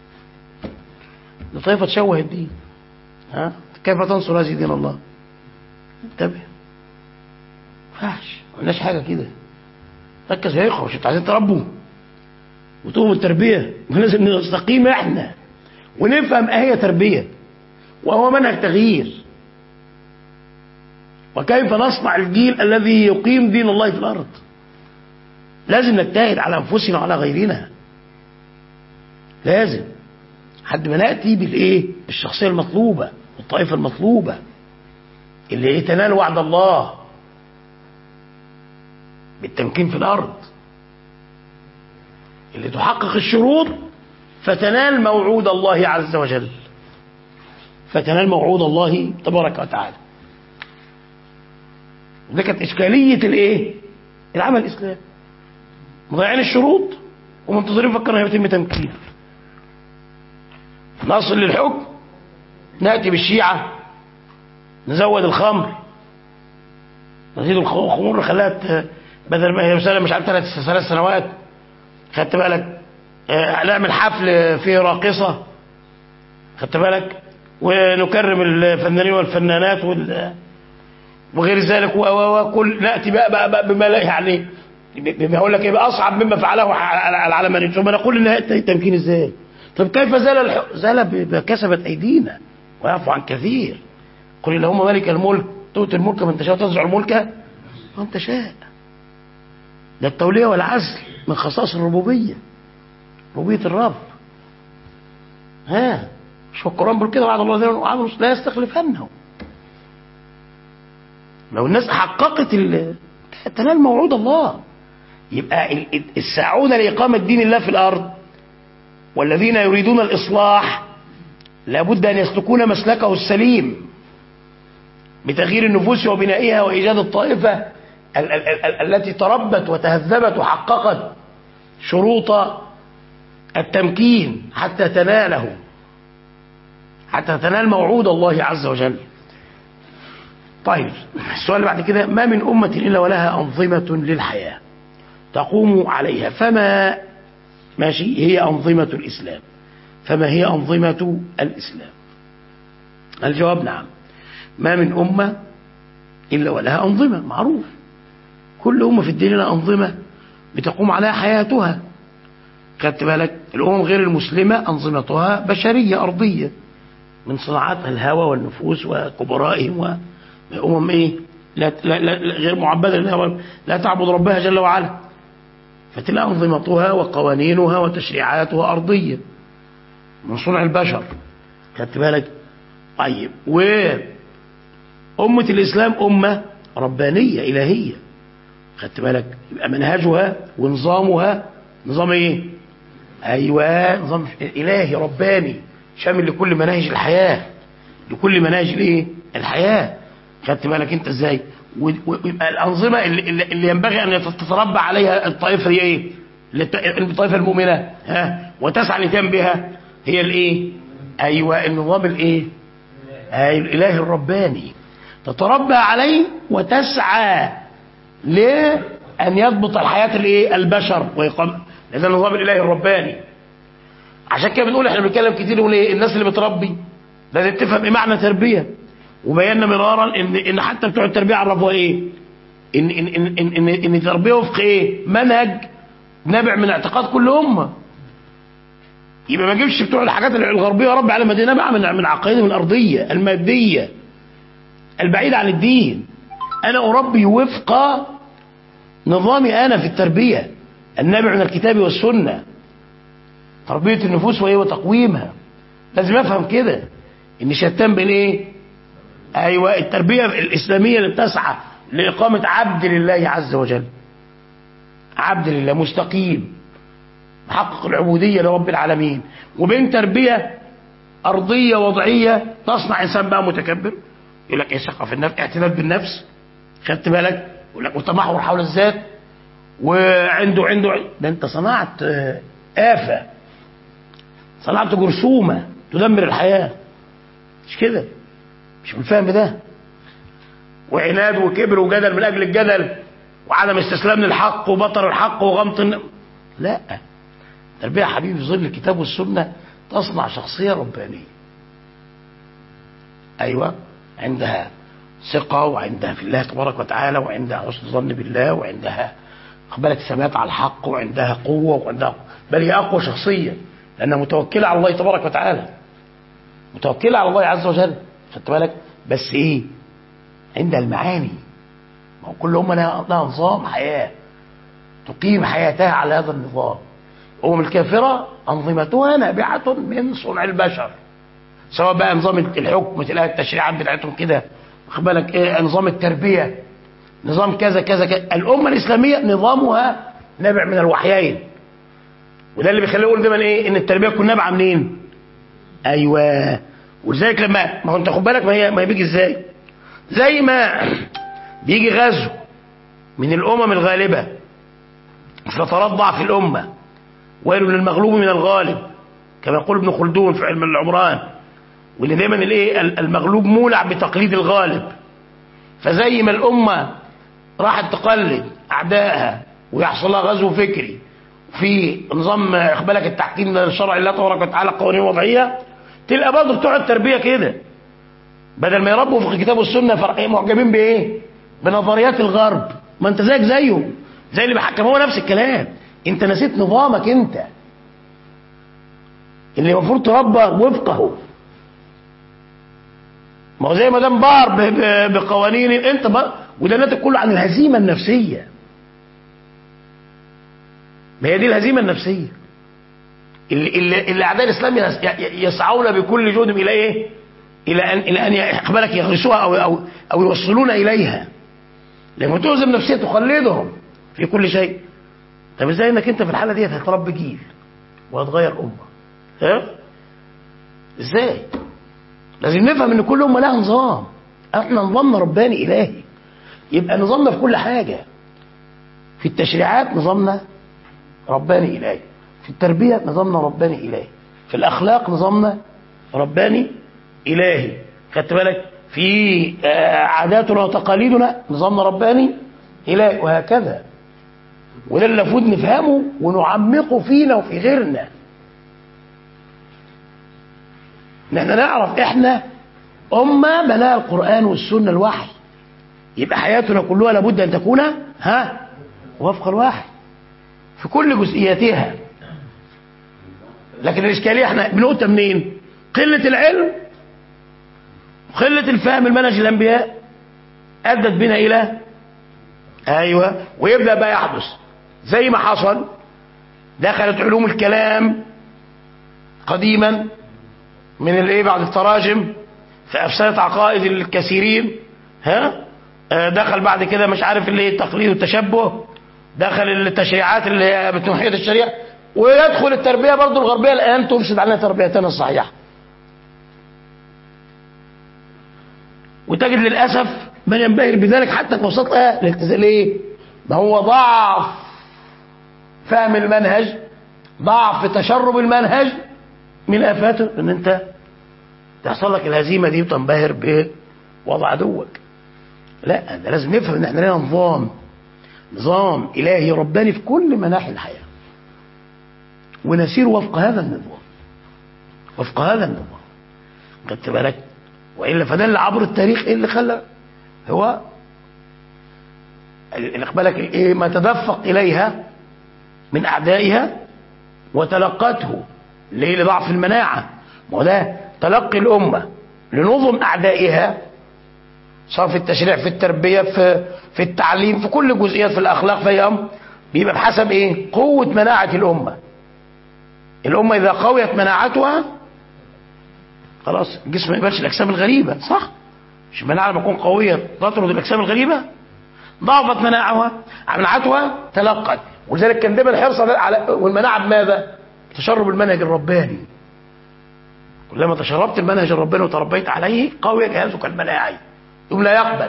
C: ده طائفه تشوه الدين ها كيف تنصر هذه دين الله انتبه ما ينفعش ما قلناش حاجه كده ركز يا اخوه مش انتوا عايزين تربوا وتقوموا التربيه ولازم نستقيم احنا ونفهم ايه هي تربيه وهو منهج تغيير وكيف نصنع الجيل الذي يقيم دين الله في الارض لازم نجتهد على انفسنا وعلى غيرنا لازم حد ما ناتي بالايه بالشخصيه المطلوبه والطائفه المطلوبه اللي ايه تنال وعد الله بالتمكين في الارض اللي تحقق الشروط فتنال موعود الله عز وجل فتنال موعود الله تبارك وتعالى دي كانت اشكاليه الايه العمل الاسلامي مضيعين الشروط ومنتظرين فكرنا يتم تمكين نصل للحكم ناتي بالشيعه نزود الخمر نزيد الخمور نخليها بدل ما هي مثلا مش عارف ثلاث ثلاث سنوات خدت بالك آه، نعمل حفل فيه راقصه خدت بالك ونكرم الفنانين والفنانات وال وغير ذلك و- و- وكل ناتي بقى, بقى, بقى بما لا يعني بما اقول لك ايه بقى اصعب مما فعله ع- العلمانيين ثم نقول ان هي التمكين ازاي؟ طب كيف زال الح... زال ب- بكسبت ايدينا ويعفو عن كثير قل اللهم مالك الملك تؤتي الملك من تشاء وتنزع الملك من تشاء ده التوليه والعزل من خصائص الربوبيه ربوبية الرب ها شو القرآن بيقول كده وعد الله الذين وعملوا لا يستخلفنهم لو الناس حققت ال- تنال موعود الله يبقى ال- ال- الساعون لإقامة دين الله في الأرض والذين يريدون الإصلاح لابد أن يسلكون مسلكه السليم بتغيير النفوس وبنائها وإيجاد الطائفة ال- ال- ال- التي تربت وتهذبت وحققت شروط التمكين حتى تناله حتى تنال موعود الله عز وجل طيب السؤال اللي بعد كده ما من أمة إلا ولها أنظمة للحياة تقوم عليها فما ماشي هي أنظمة الإسلام فما هي أنظمة الإسلام الجواب نعم ما من أمة إلا ولها أنظمة معروف كل أمة في الدين لها أنظمة بتقوم عليها حياتها خدت بالك الأمم غير المسلمة أنظمتها بشرية أرضية من صناعاتها الهوى والنفوس وكبرائهم وأمم إيه لا, لا, لا غير معبدة لله لا تعبد ربها جل وعلا فتلك أنظمتها وقوانينها وتشريعاتها أرضية من صنع البشر خدت بالك طيب وأمة الإسلام أمة ربانية إلهية خدت بالك يبقى منهجها ونظامها نظام ايه ايوه نظام الهي رباني شامل لكل مناهج الحياه لكل مناهج الايه الحياه خدت بالك انت ازاي و- و- ويبقى الانظمه اللي, اللي اللي ينبغي ان تتربى عليها الطائفه هي ايه اللي الط- الطائفه المؤمنه ها وتسعى لتم بها هي الايه ايوه النظام الايه ايوه الاله الرباني تتربى عليه وتسعى لأن يضبط الحياة الايه البشر ويقام لأن النظام الإلهي الرباني عشان كده بنقول احنا بنتكلم كتير نقول ايه الناس اللي بتربي لازم تفهم ايه معنى تربية وبينا مرارا ان ان حتى بتوع التربية عرفوها ايه ان ان ان ان, إن, إن التربية وفق ايه منهج نابع من اعتقاد كل أمة يبقى ما جيبش بتوع الحاجات الغربية يا رب على مدينة نابعة من من عقائدهم الأرضية المادية البعيدة عن الدين أنا أربي وفق نظامي أنا في التربية النابع من الكتاب والسنة تربية النفوس وهي وتقويمها لازم أفهم كده إن شتان بين إيه أيوة التربية الإسلامية اللي بتسعى لإقامة عبد لله عز وجل عبد لله مستقيم محقق العبودية لرب العالمين وبين تربية أرضية وضعية تصنع إنسان بقى متكبر يقول لك إيه ثقة في النفس اعتدال بالنفس خدت بالك يقول لك وتمحور حول الذات وعنده عنده ده انت صنعت آه، آفة صنعت جرثومة تدمر الحياة مش كده مش بالفهم ده وعناد وكبر وجدل من أجل الجدل وعدم استسلام للحق وبطر الحق وغمط الن... لا التربية يا حبيبي في ظل الكتاب والسنة تصنع شخصية ربانية أيوة عندها ثقة وعندها في الله تبارك وتعالى وعندها حسن ظن بالله وعندها بالك ثبات على الحق وعندها قوة وعندها بل هي أقوى شخصية لأنها متوكلة على الله تبارك وتعالى متوكلة على الله عز وجل خدت بالك بس إيه عندها المعاني ما هو كل أمة لها لها نظام حياة تقيم حياتها على هذا النظام الأمم الكافرة أنظمتها نابعة من صنع البشر سواء بقى نظام الحكم تلاقي التشريعات بتاعتهم كده واخد بالك ايه نظام التربيه نظام كذا كذا كذا الامه الاسلاميه نظامها نابع من الوحيين وده اللي بيخليه يقول دايما ايه ان التربيه تكون نابعه منين؟ ايوه ولذلك لما ما هو انت خد بالك ما هي ما هي بيجي ازاي؟ زي ما بيجي غزو من الامم الغالبه في فترات ضعف الامه ويل للمغلوب من الغالب كما يقول ابن خلدون في علم العمران واللي دايما الايه المغلوب مولع بتقليد الغالب فزي ما الامه راحت تقلد اعدائها ويحصل لها غزو فكري في نظام اقبالك التحكيم للشرع الله تبارك وتعالى قوانين وضعيه تلقى برضه بتوع التربيه كده بدل ما يربوا في الكتاب والسنه فرق معجبين بايه؟ بنظريات الغرب ما انت زيك زيهم زي اللي بيحكم هو نفس الكلام انت نسيت نظامك انت اللي المفروض تربى وفقه ما هو زي ما دام بار ب- ب- بقوانين انت بقى وده ناتج كله عن الهزيمه النفسيه ما هي دي الهزيمه النفسيه اللي, اللي, اللي اعداء الاسلام يس- ي- يسعون بكل جهدهم الى ايه؟ الى ان الى ان يقبلك يغرسوها او او او يوصلون اليها لما تهزم نفسيه تقلدهم في كل شيء طب ازاي انك انت في الحاله ديت هتربي جيل وهتغير امه ها ازاي لازم نفهم ان كل امه لها نظام احنا نظامنا رباني الهي يبقى نظامنا في كل حاجه في التشريعات نظامنا رباني إلهي في التربية نظامنا رباني إلهي في الأخلاق نظامنا رباني إلهي خدت بالك في آه، عاداتنا وتقاليدنا نظامنا رباني إلهي وهكذا وده اللي المفروض نفهمه ونعمقه فينا وفي غيرنا ان احنا نعرف احنا أمة بناها القرآن والسنة الوحي يبقى حياتنا كلها لابد أن تكون ها وفق الوحي في كل جزئياتها لكن الإشكالية احنا بنقطة منين قلة العلم قلة الفهم المنهج الأنبياء أدت بنا إلى أيوة ويبدأ بقى يحدث زي ما حصل دخلت علوم الكلام قديما من الايه بعد التراجم فافسدت عقائد الكثيرين ها آه، دخل بعد كده مش عارف اللي التقليد والتشبه دخل التشريعات اللي هي بتمحية الشريعة ويدخل التربية برضو الغربية الآن تفسد علينا تربيتنا الصحيحة وتجد للأسف من ينبهر بذلك حتى في وسط آه الالتزام ليه؟ ما هو ضعف فهم المنهج ضعف تشرب المنهج من آفاته ان انت تحصل لك الهزيمة دي وتنبهر بوضع عدوك لا ده لازم نفهم ان احنا لنا نظام نظام إلهي رباني في كل مناحي الحياة ونسير وفق هذا النظام وفق هذا النظام خدت بالك وإلا فده اللي عبر التاريخ إيه اللي خلى هو اللي بالك إيه ما تدفق إليها من أعدائها وتلقته ليه لضعف المناعة ما هو ده تلقي الأمة لنظم أعدائها سواء في التشريع في التربية في في التعليم في كل الجزئيات في الأخلاق في أمر بيبقى بحسب إيه قوة مناعة الأمة الأمة إذا قويت مناعتها خلاص الجسم ما يقبلش الأجسام الغريبة صح مش المناعة لما تكون قوية تطرد الأجسام الغريبة ضعفت مناعتها مناعتها تلقت ولذلك كان دايما الحرص على والمناعة بماذا؟ تشرب المنهج الرباني كلما تشربت المنهج الرباني وتربيت عليه قوي جهازك المناعي يوم لا يقبل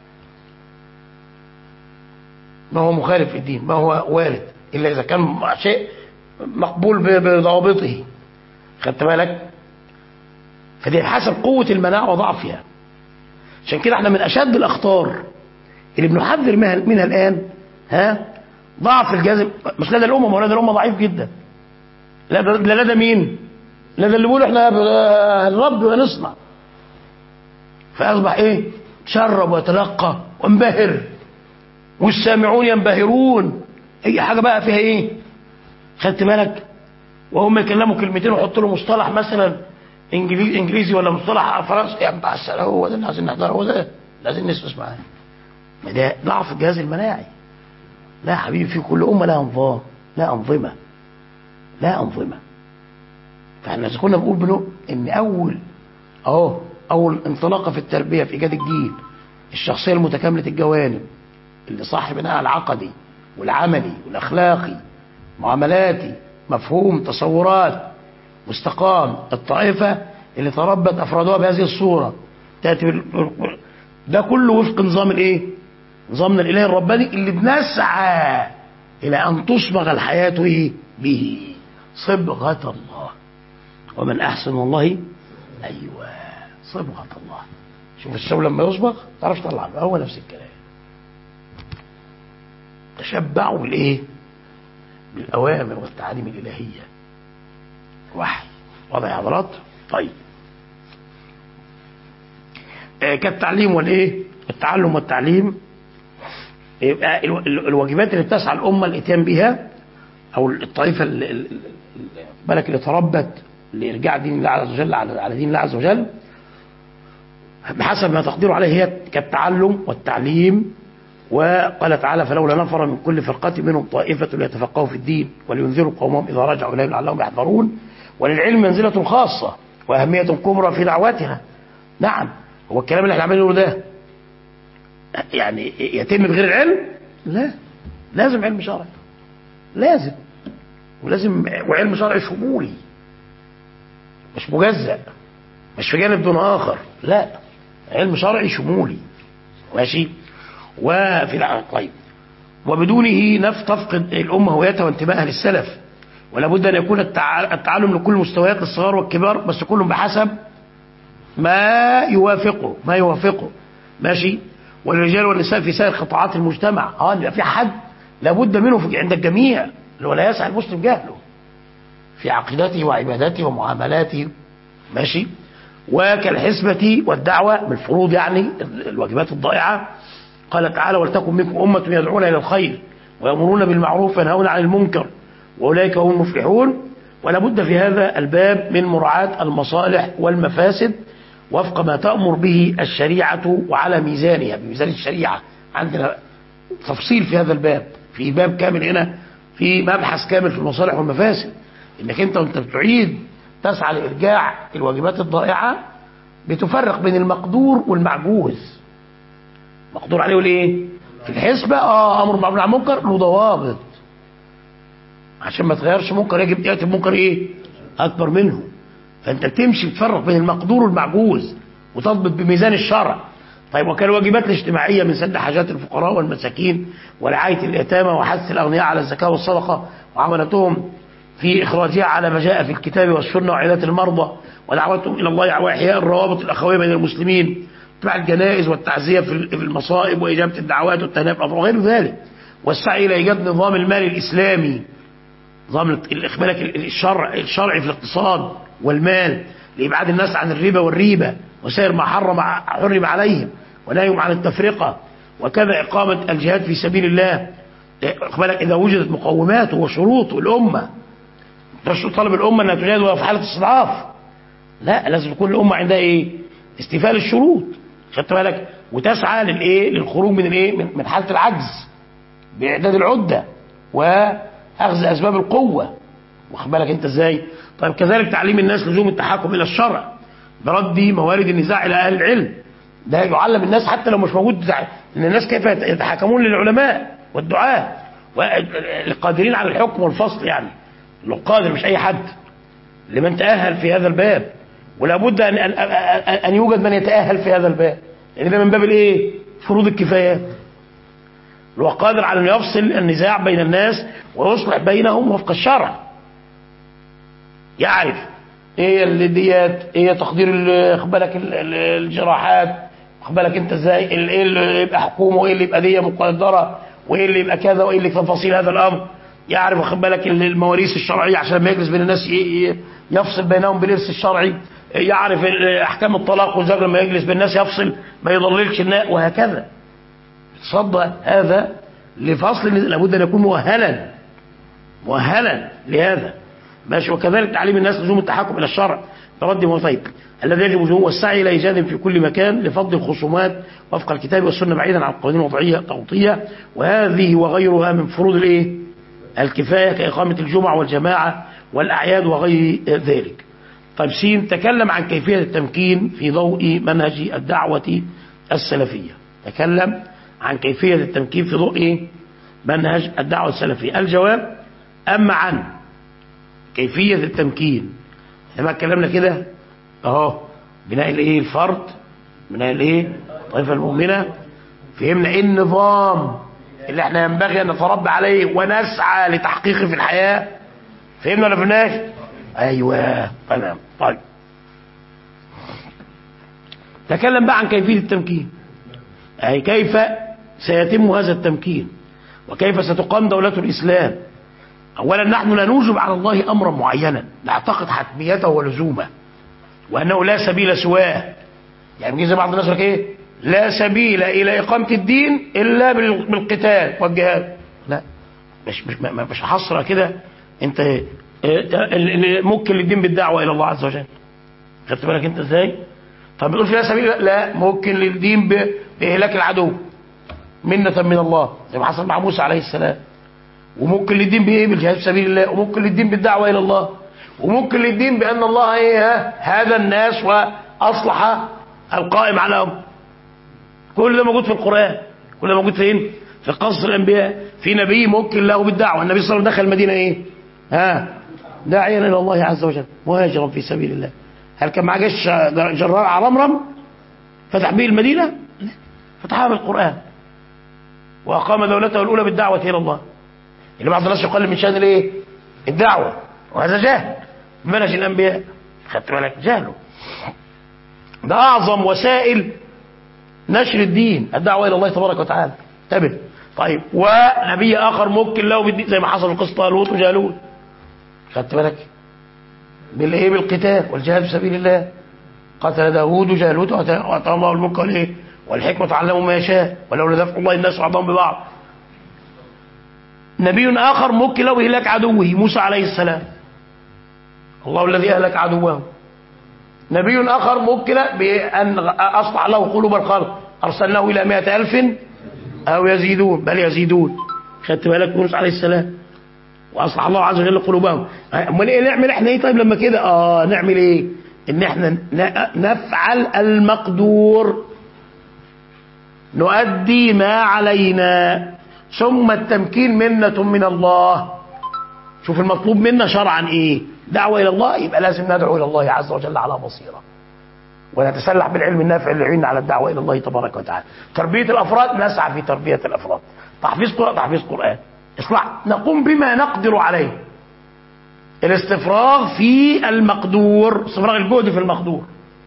C: ما هو مخالف في الدين ما هو وارد إلا إذا كان شيء مقبول بضوابطه خدت بالك فدي حسب قوة المناعة وضعفها عشان كده احنا من أشد الأخطار اللي بنحذر منها, منها الآن ها ضعف الجهاز مش لدى الأمة ما هو لدى الأمة ضعيف جدا لا ده لدى مين لدى اللي بيقولوا احنا هنربي ونصنع فأصبح ايه تشرب ويتلقى وانبهر والسامعون ينبهرون اي حاجة بقى فيها ايه خدت بالك وهم يكلموا كلمتين ويحطوا له مصطلح مثلا انجليزي انجليزي ولا مصطلح فرنسي يعني بس هو ده اللي عايزين نحضره هو ده لازم نسمع معاه ما ده ضعف الجهاز المناعي لا يا حبيبي في كل امه لها نظام لا انظمه لا انظمه فاحنا إذا كنا بنقول بنو ان اول اهو اول انطلاقه في التربيه في ايجاد الجيل الشخصيه المتكامله الجوانب اللي صح بناء العقدي والعملي والاخلاقي معاملاتي مفهوم تصورات مستقام الطائفة اللي تربت أفرادها بهذه الصورة تأتي بال... ده كله وفق نظام الايه نظامنا الإلهي الرباني اللي بنسعى إلى أن تصبغ الحياة إيه؟ به صبغة الله ومن أحسن الله أيوة صبغة الله شوف الشو لما يصبغ تعرفش تطلع هو نفس الكلام تشبعوا بالإيه بالأوامر والتعاليم الإلهية وحي واضح يا حضرات طيب آه كالتعليم والايه التعلم والتعليم يبقى الواجبات اللي بتسعى الامه الاتيان بها او الطائفه اللي بالك اللي تربت لارجاع دين الله عز وجل على دين الله عز وجل بحسب ما تقدر عليه هي كالتعلم والتعليم وقال تعالى فلولا نفر من كل فرقة منهم طائفة ليتفقهوا في الدين ولينذروا قومهم إذا رجعوا إليهم لعلهم يحذرون وللعلم منزلة خاصة وأهمية كبرى في دعوتها نعم هو الكلام اللي احنا عمالين نقوله ده يعني يتم من غير العلم لا لازم علم شرعي لازم ولازم وعلم شرعي شمولي مش مجزأ مش في جانب دون آخر لا علم شرعي شمولي ماشي وفي الع- طيب وبدونه نف تفقد الأمة هويتها وانتمائها للسلف ولا بد أن يكون التع- التعلم لكل مستويات الصغار والكبار بس كلهم بحسب ما يوافقه ما يوافقه ماشي والرجال والنساء في سائر قطاعات المجتمع اه يبقى في حد لابد منه في عند الجميع اللي هو لا يسعى المسلم جهله في عقيدته وعبادته ومعاملاته ماشي وكالحسبة والدعوة من الفروض يعني ال- الواجبات الضائعة قال تعالى ولتكن منكم أمة يدعون إلى الخير ويأمرون بالمعروف وينهون عن المنكر وأولئك هم المفلحون ولا بد في هذا الباب من مراعاة المصالح والمفاسد وفق ما تأمر به الشريعة وعلى ميزانها بميزان الشريعة عندنا تفصيل في هذا الباب في باب كامل هنا في مبحث كامل في المصالح والمفاسد انك انت وانت بتعيد تسعى لارجاع الواجبات الضائعه بتفرق بين المقدور والمعجوز مقدور عليه والايه في الحسبه اه امر بالمعروف عن المنكر له ضوابط عشان ما تغيرش منكر يجب ياتي بمنكر ايه اكبر منه فانت بتمشي بتفرق بين المقدور والمعجوز وتضبط بميزان الشرع طيب وكان الواجبات الاجتماعيه من سد حاجات الفقراء والمساكين ورعايه اليتامى وحث الاغنياء على الزكاه والصدقه وعملتهم في اخراجها على ما جاء في الكتاب والسنه وعيادات المرضى ودعوتهم الى الله واحياء الروابط الاخويه بين المسلمين اتباع الجنائز والتعزيه في في المصائب واجابه الدعوات والتهنئه بالأفراح وغير ذلك والسعي الى ايجاد نظام المال الاسلامي نظام الاخبارك الشرع الشرعي في الاقتصاد والمال لابعاد الناس عن الربا والريبه وسائر ما حرم حرم عليهم ونهيهم عن التفرقه وكذا اقامه الجهاد في سبيل الله اخبارك اذا وجدت مقوماته وشروطه الامه مش طلب الامه انها تجاهد وهي في حاله استضعاف لا لازم تكون الامه عندها ايه استيفاء للشروط خدت بالك وتسعى للايه للخروج من الايه من من حاله العجز باعداد العده واخذ اسباب القوه واخد بالك انت ازاي طيب كذلك تعليم الناس لزوم التحكم الى الشرع برد موارد النزاع الى اهل العلم ده يعلم الناس حتى لو مش موجود ان الناس كيف يتحكمون للعلماء والدعاة القادرين على الحكم والفصل يعني اللي قادر مش اي حد لمن تأهل في هذا الباب ولا بد ان ان ان يوجد من يتأهل في هذا الباب لان ده من باب الايه فروض الكفايات اللي هو قادر على ان يفصل النزاع بين الناس ويصلح بينهم وفق الشرع يعرف ايه الديات ايه تقدير خد بالك الجراحات خد بالك انت ازاي ايه اللي يبقى حكومه وايه اللي يبقى ديه مقدره وايه اللي يبقى كذا وايه اللي تفاصيل هذا الامر يعرف واخد بالك المواريث الشرعيه عشان لما يجلس بين الناس يفصل بينهم بالارث الشرعي يعرف احكام الطلاق والزوج لما يجلس بين الناس يفصل ما يضللش الناس وهكذا تصدى هذا لفصل لابد ان يكون مؤهلا مؤهلا لهذا ماشي وكذلك تعليم الناس لزوم التحكم الى الشرع برد وطيب الذي يجب وجوبه والسعي الى ايجاد في كل مكان لفض الخصومات وفق الكتاب والسنه بعيدا عن القوانين الوضعيه التوطيه وهذه وغيرها من فروض الايه؟ الكفايه كاقامه الجمعه والجماعه والاعياد وغير ذلك. طيب سين تكلم عن كيفيه التمكين في ضوء منهج الدعوه السلفيه. تكلم عن كيفيه التمكين في ضوء إيه؟ منهج الدعوه السلفيه. الجواب اما عن كيفيه التمكين لما اتكلمنا كده اهو بناء الايه الفرد بناء الايه الطائفه المؤمنه فهمنا ايه النظام اللي احنا ينبغي ان نتربى عليه ونسعى لتحقيقه في الحياه فهمنا ولا فهمناش ايوه تمام طيب تكلم بقى عن كيفيه التمكين اي كيف سيتم هذا التمكين وكيف ستقام دوله الاسلام اولا نحن لا نوجب على الله امرا معينا نعتقد حتميته ولزومه وانه لا سبيل سواه يعني بيجي زي بعض الناس ايه لا سبيل الى اقامه الدين الا بالقتال والجهاد لا مش مش مش حصره كده انت ممكن للدين بالدعوه الى الله عز وجل خدت بالك انت ازاي طب بتقول في لا سبيل لا ممكن للدين باهلاك العدو منة من الله زي ما حصل مع موسى عليه السلام وممكن للدين بايه بالجهاد في سبيل الله وممكن للدين بالدعوه الى الله وممكن للدين بان الله ايه ها هذا الناس واصلح القائم على امر كل ده موجود في القران كل ده موجود فين في قصص الانبياء في نبي ممكن له بالدعوه النبي صلى الله عليه وسلم دخل المدينه ايه ها داعيا الى الله عز وجل مهاجرا في سبيل الله هل كان معاه جيش جرار عرمرم فتح به المدينه فتحها بالقران واقام دولته الاولى بالدعوه الى الله اللي بعض الناس يقلل من شان الايه الدعوه وهذا جهل منهج الانبياء خدت بالك جهله ده اعظم وسائل نشر الدين الدعوه الى الله تبارك وتعالى انتبه طيب ونبي اخر ممكن له بالدين زي ما حصل في قصه طالوت وجالوت خدت بالك بالايه بالقتال والجهاد في سبيل الله قتل داوود جالوت واتاه الله الملك والايه والحكمه تعلموا ما يشاء ولولا دفع الله الناس بعضهم ببعض نبي آخر ممكن له إهلاك عدوه موسى عليه السلام الله الذي أهلك عدوه نبي آخر ممكن بأن أصلح له قلوب الخلق أرسلناه إلى مائة ألف أو يزيدون بل يزيدون خدت بالك موسى عليه السلام وأصلح الله عز وجل قلوبهم أمال إيه نعمل إحنا إيه طيب لما كده آه نعمل إيه إن إحنا نفعل المقدور نؤدي ما علينا ثم التمكين منة من الله شوف المطلوب منا شرعا ايه دعوة الى الله يبقى لازم ندعو الى الله عز وجل على بصيرة ونتسلح بالعلم النافع اللي يعيننا على الدعوة الى الله تبارك وتعالى تربية الافراد نسعى في تربية الافراد تحفيظ قرآن تحفيظ قرآن اصلاح نقوم بما نقدر عليه الاستفراغ في المقدور استفراغ الجهد في المقدور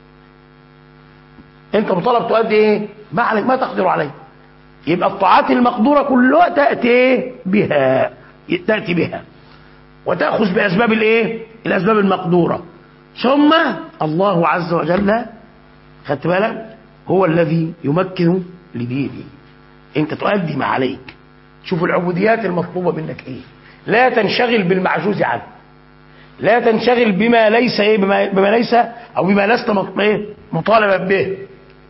C: انت مطالب تؤدي ايه ما عليك ما تقدر عليه يبقى الطاعات المقدورة كلها تأتي بها تأتي بها وتأخذ بأسباب الايه الأسباب المقدورة ثم الله عز وجل خدت بالك هو الذي يمكن لدينه انت تؤدي ما عليك شوف العبوديات المطلوبة منك ايه لا تنشغل بالمعجوز عنه لا تنشغل بما ليس ايه بما, بما ليس او بما لست مطالبا به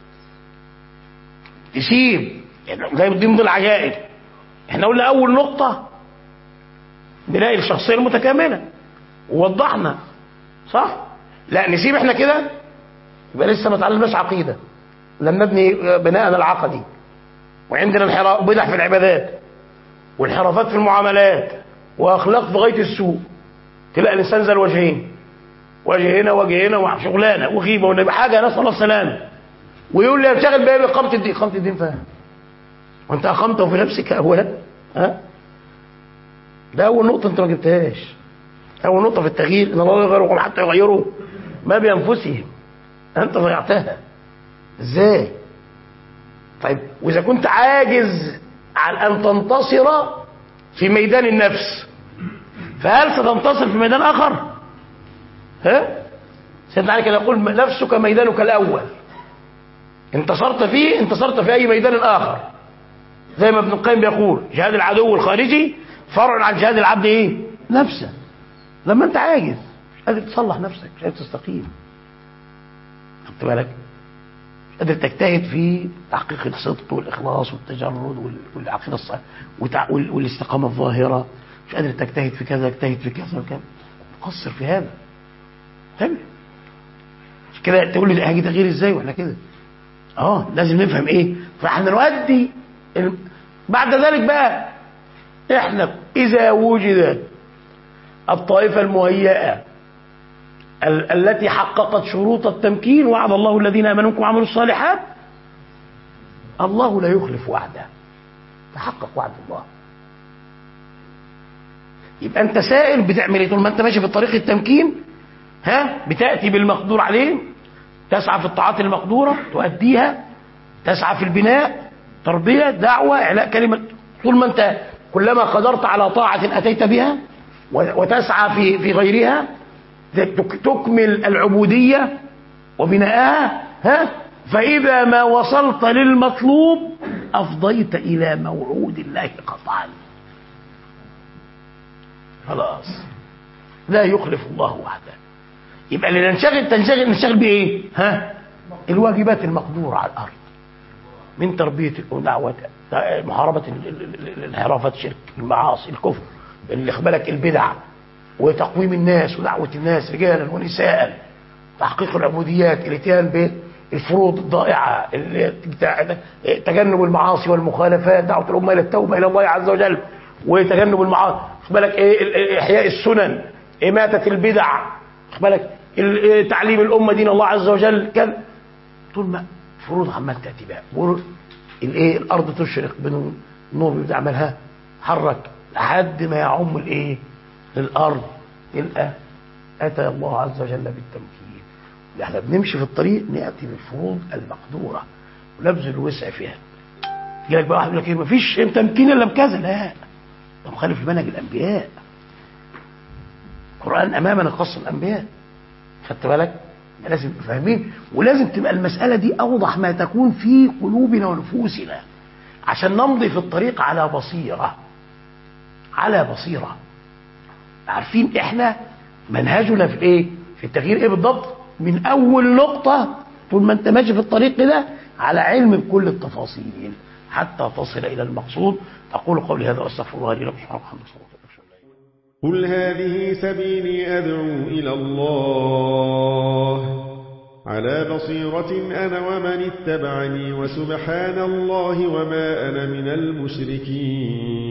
C: تسيب زي دي من العجائب احنا قلنا اول نقطة بناء الشخصية المتكاملة ووضحنا صح لا نسيب احنا كده يبقى لسه ما تعلمناش عقيدة لم نبني بناءنا العقدي وعندنا انحراف بدع في العبادات وانحرافات في المعاملات واخلاق في غاية السوء تلاقي الانسان ذا الوجهين وجه هنا وجه هنا وشغلانه وغيبه ونبي حاجه نسال الله السلامه ويقول لي اشتغل بايه باقامه الدين اقامه الدين فاهم وانت اقمته في نفسك اولا ها ده اول نقطه انت ما جبتهاش اول نقطه في التغيير ان الله يغيركم حتى يغيروا ما بانفسهم انت ضيعتها ازاي طيب واذا كنت عاجز عن ان تنتصر في ميدان النفس فهل ستنتصر في ميدان اخر ها سيدنا علي كان يقول نفسك ميدانك الاول انتصرت فيه انتصرت في اي ميدان اخر زي ما ابن القيم بيقول جهاد العدو الخارجي فرع عن جهاد العبد ايه نفسه لما انت عاجز مش قادر تصلح نفسك مش قادر تستقيم خدت بالك مش قادر تجتهد في تحقيق الصدق والاخلاص والتجرد والعقيده الصحيحه والاستقامه الظاهره مش قادر تجتهد في كذا اجتهد في كذا وكذا قصر في هذا فاهم كده تقول لي هاجي تغيير ازاي واحنا كده اه لازم نفهم ايه فاحنا نؤدي ال... بعد ذلك بقى احنا اذا وجدت الطائفه المهيئه ال... التي حققت شروط التمكين وعد الله الذين امنوا منكم وعملوا الصالحات الله لا يخلف وعده تحقق وعد الله يبقى انت سائل بتعمل ايه طول ما انت ماشي في طريق التمكين ها بتاتي بالمقدور عليه تسعى في الطاعات المقدوره تؤديها تسعى في البناء تربيه دعوه اعلاء كلمه طول ما انت كلما قدرت على طاعه اتيت بها وتسعى في في غيرها تكمل العبوديه وبناءها ها فاذا ما وصلت للمطلوب افضيت الى موعود الله قطعا خلاص لا يخلف الله وحده يبقى اللي ننشغل تنشغل نشتغل بايه ها الواجبات المقدورة على الارض من تربيه ودعوه محاربه ال- ال- ال- الانحرافات الشرك المعاصي الكفر اللي بالك البدع وتقويم الناس ودعوه الناس رجالا ونساء تحقيق العبوديات الاتيان بالفروض الضائعه ال- بتاع- تجنب المعاصي والمخالفات دعوه الامه الى التوبه الى الله عز وجل وتجنب المعاصي خد بالك ايه ال- ال- احياء السنن اماته البدع خد بالك ال- إيه، تعليم الامه دين الله عز وجل كذا طول ما فروض عمال تاتي بقى ور- الايه الارض تشرق بنور النور بيبدا عملها حرك لحد ما يعم الايه الارض تلقى اتى الله عز وجل بالتمكين احنا بنمشي في الطريق ناتي بالفروض المقدوره ونبذل الوسع فيها يجي لك بقى واحد يقول لك ايه مفيش تمكين الا بكذا لا ده مخالف لمنهج الانبياء القران امامنا قص الانبياء خدت بالك لازم نبقى فاهمين ولازم تبقى المسألة دي أوضح ما تكون في قلوبنا ونفوسنا عشان نمضي في الطريق على بصيرة على بصيرة عارفين احنا منهجنا في ايه في التغيير ايه بالضبط من اول نقطة طول ما انت ماشي في الطريق كده على علم بكل التفاصيل حتى تصل الى المقصود اقول قولي هذا واستغفر الله لي ولكم سبحانه وتعالى
D: قل هذه سبيلي أدعو إلى الله على بصيرة أنا ومن اتبعني وسبحان الله وما أنا من المشركين